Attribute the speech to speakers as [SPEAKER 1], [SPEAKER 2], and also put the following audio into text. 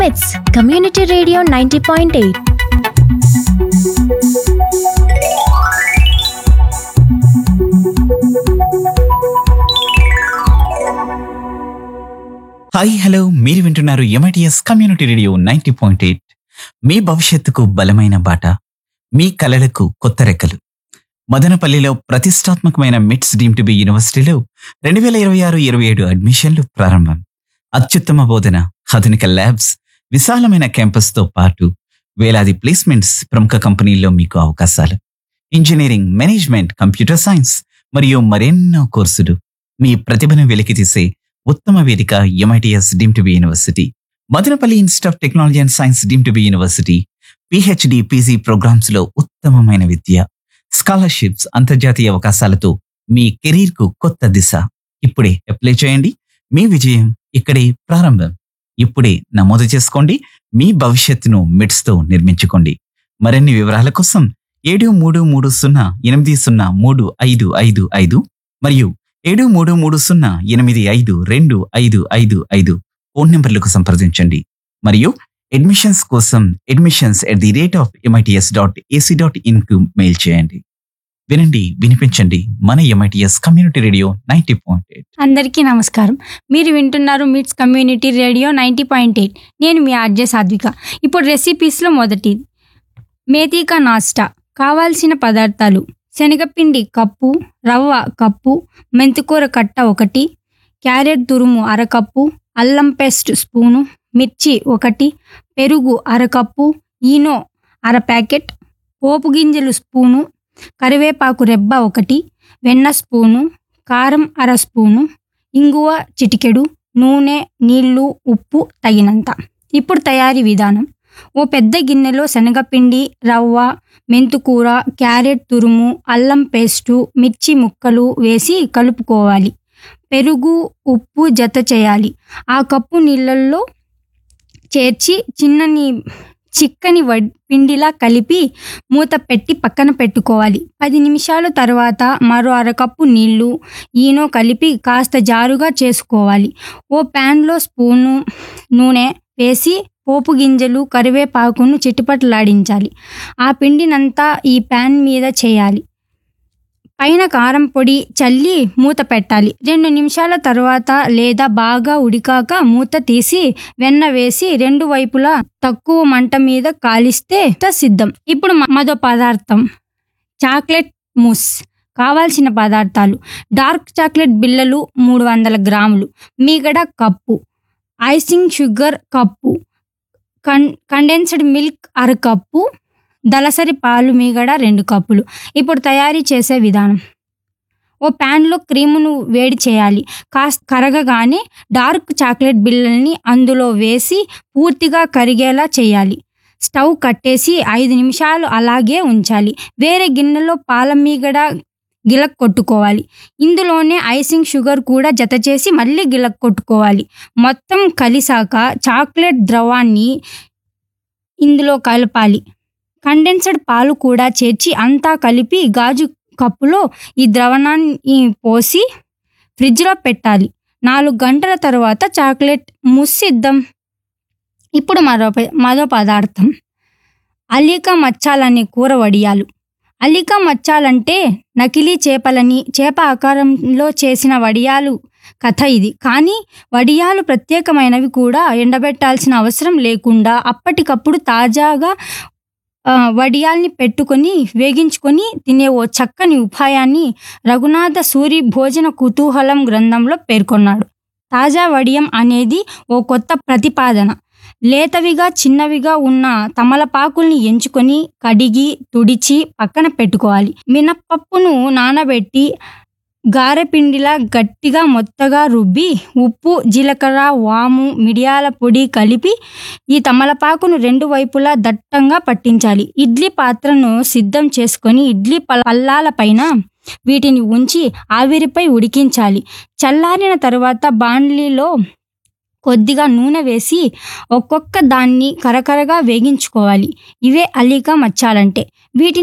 [SPEAKER 1] pets community radio ninety point eight
[SPEAKER 2] hi hello మీరు వింటున్నారు MITS community radio ninety point eight మీ భవిష్యత్తుకు బలమైన బాట మీ కలలకు కొత్త రెక్కలు మదనపల్లిలో ప్రతిష్టాత్మకమైన మిట్స్ డీమ్ టు బి యూనివర్సిటీలో రెండు వేల ఇరవై ఆరు ఇరవై ఏడు అడ్మిషన్లు ప్రారంభం అత్యుత్తమ బోధన ఆధునిక ల్యాబ్స్ విశాలమైన క్యాంపస్తో పాటు వేలాది ప్లేస్మెంట్స్ ప్రముఖ కంపెనీల్లో మీకు అవకాశాలు ఇంజనీరింగ్ మేనేజ్మెంట్ కంప్యూటర్ సైన్స్ మరియు మరెన్నో కోర్సులు మీ ప్రతిభను వెలికితీసే ఉత్తమ వేదిక MITS deemed to be university Madanapalle institute of technology and science deemed to be university PhD PG programmes లో ఉత్తమమైన విద్య స్కాలర్షిప్స్ అంతర్జాతీయ అవకాశాలతో మీ కెరీర్ కు కొత్త దిశ ఇప్పుడే అప్లై చేయండి మీ విజయం ఇక్కడే ప్రారంభం ఇప్పుడే నమోదు చేసుకోండి మీ భవిష్యత్తును మిడ్స్ తో నిర్మించుకోండి మరిన్ని వివరాల కోసం ఏడు మూడు మూడు సున్నా ఎనిమిది సున్నా మూడు ఐదు ఐదు ఐదు మరియు ఏడు మూడు మూడు సున్నా ఎనిమిది ఐదు రెండు ఐదు ఐదు ఐదు ఫోన్ నెంబర్లకు సంప్రదించండి మరియు అడ్మిషన్స్ కోసం admissions at the rate of MITS dot AC dot ఇన్కు మెయిల్ చేయండి వినండి వినిపించండి మన MITS community radio ninety point eight
[SPEAKER 3] అందరికీ నమస్కారం మీరు వింటున్నారు MITS community radio ninety point eight నేను మీ ఆర్జే సాత్విక ఇప్పుడు రెసిపీస్లో మొదటిది మేతీకా నాస్టా కావాల్సిన పదార్థాలు శనగపిండి కప్పు రవ్వ కప్పు మెంతికూర కట్ట ఒకటి క్యారెట్ తురుము అరకప్పు అల్లం పేస్ట్ స్పూను మిర్చి ఒకటి పెరుగు అరకప్పు ఈనో అర ప్యాకెట్ పోపు గింజలు స్పూను కరివేపాకు రెబ్బ ఒకటి వెన్న స్పూను కారం అర స్పూను ఇంగువ చిటికెడు నూనె నీళ్లు ఉప్పు తగినంత ఇప్పుడు తయారీ విధానం ఓ పెద్ద గిన్నెలో శనగపిండి రవ్వ మెంతుకూర క్యారెట్ తురుము అల్లం పేస్టు మిర్చి ముక్కలు వేసి కలుపుకోవాలి పెరుగు ఉప్పు జత చేయాలి ఆ కప్పు నీళ్ళల్లో చేర్చి చిన్నని చిక్కని వడ్ పిండిలా కలిపి మూత పెట్టి పక్కన పెట్టుకోవాలి పది నిమిషాల తర్వాత మరో అరకప్పు నీళ్లు ఈనో కలిపి కాస్త జారుగా చేసుకోవాలి ఓ ప్యాన్లో స్పూను నూనె వేసి పోపు గింజలు కరివేపాకును చిటిపట్లాడించాలి ఆ పిండినంతా ఈ ప్యాన్ మీద చేయాలి పైన కారం పొడి చల్లి మూత పెట్టాలి రెండు నిమిషాల తర్వాత లేదా బాగా ఉడికాక మూత తీసి వెన్న వేసి రెండు వైపులా తక్కువ మంట మీద కాలిస్తే సిద్ధం ఇప్పుడు మ- మరో పదార్థం చాక్లెట్ మూస్ కావాల్సిన పదార్థాలు డార్క్ చాక్లెట్ బిళ్ళలు మూడు వందల గ్రాములు మీగడ కప్పు ఐసింగ్ షుగర్ కప్పు కన్ కండెన్స్డ్ మిల్క్ అర కప్పు దలసరి పాలు మీగడ రెండు కప్పులు ఇప్పుడు తయారీ చేసే విధానం ఓ ప్యాన్లో క్రీమును వేడి చేయాలి కాస్త కరగగానే డార్క్ చాక్లెట్ బిళ్ళల్ని అందులో వేసి పూర్తిగా కరిగేలా చేయాలి స్టవ్ కట్టేసి ఐదు నిమిషాలు అలాగే ఉంచాలి వేరే గిన్నెలో పాల మీగడ గిలక్ కొట్టుకోవాలి ఇందులోనే ఐసింగ్ షుగర్ కూడా జత చేసి మళ్ళీ గిలక్ కొట్టుకోవాలి మొత్తం కలిసాక చాక్లెట్ ద్రవాన్ని ఇందులో కలపాలి కండెన్స్డ్ పాలు కూడా చేర్చి అంతా కలిపి గాజు కప్పులో ఈ ద్రవణాన్ని పోసి ఫ్రిడ్జ్లో పెట్టాలి నాలుగు గంటల తర్వాత చాక్లెట్ మూస్ సిద్ధం ఇప్పుడు మరో ప- మరో పదార్థం అల్లిక మచ్చాలనే కూర వడియాలు అల్లిక మచ్చాలంటే నకిలీ చేపలని చేప ఆకారంలో చేసిన వడియాలు కథ ఇది కానీ వడియాలు ప్రత్యేకమైనవి కూడా ఎండబెట్టాల్సిన అవసరం లేకుండా అప్పటికప్పుడు తాజాగా ఆ, వడియాల్ని పెట్టుకొని వేగించుకొని తినే ఓ చక్కని ఉపాయాన్ని రఘునాథ సూరి భోజన కుతూహలం గ్రంథంలో పేర్కొన్నాడు తాజా వడియం అనేది ఓ కొత్త ప్రతిపాదన లేతవిగా చిన్నవిగా ఉన్న తమలపాకుల్ని ఎంచుకొని కడిగి తుడిచి పక్కన పెట్టుకోవాలి మినప్పప్పును నానబెట్టి గారెపిండిలా గట్టిగా మొత్తగా రుబ్బి ఉప్పు జీలకర్ర వాము మిరియాల పొడి కలిపి ఈ తమలపాకును రెండు వైపులా దట్టంగా పట్టించాలి ఇడ్లీ పాత్రను సిద్ధం చేసుకొని ఇడ్లీ పల్- పల్లాల పైన వీటిని ఉంచి ఆవిరిపై ఉడికించాలి చల్లారిన తర్వాత బాండ్లీలో కొద్దిగా నూనె వేసి ఒక్కొక్క దాన్ని కరకరగా వేగించుకోవాలి ఇవే అల్లిక మచ్చాలంటే వీటిని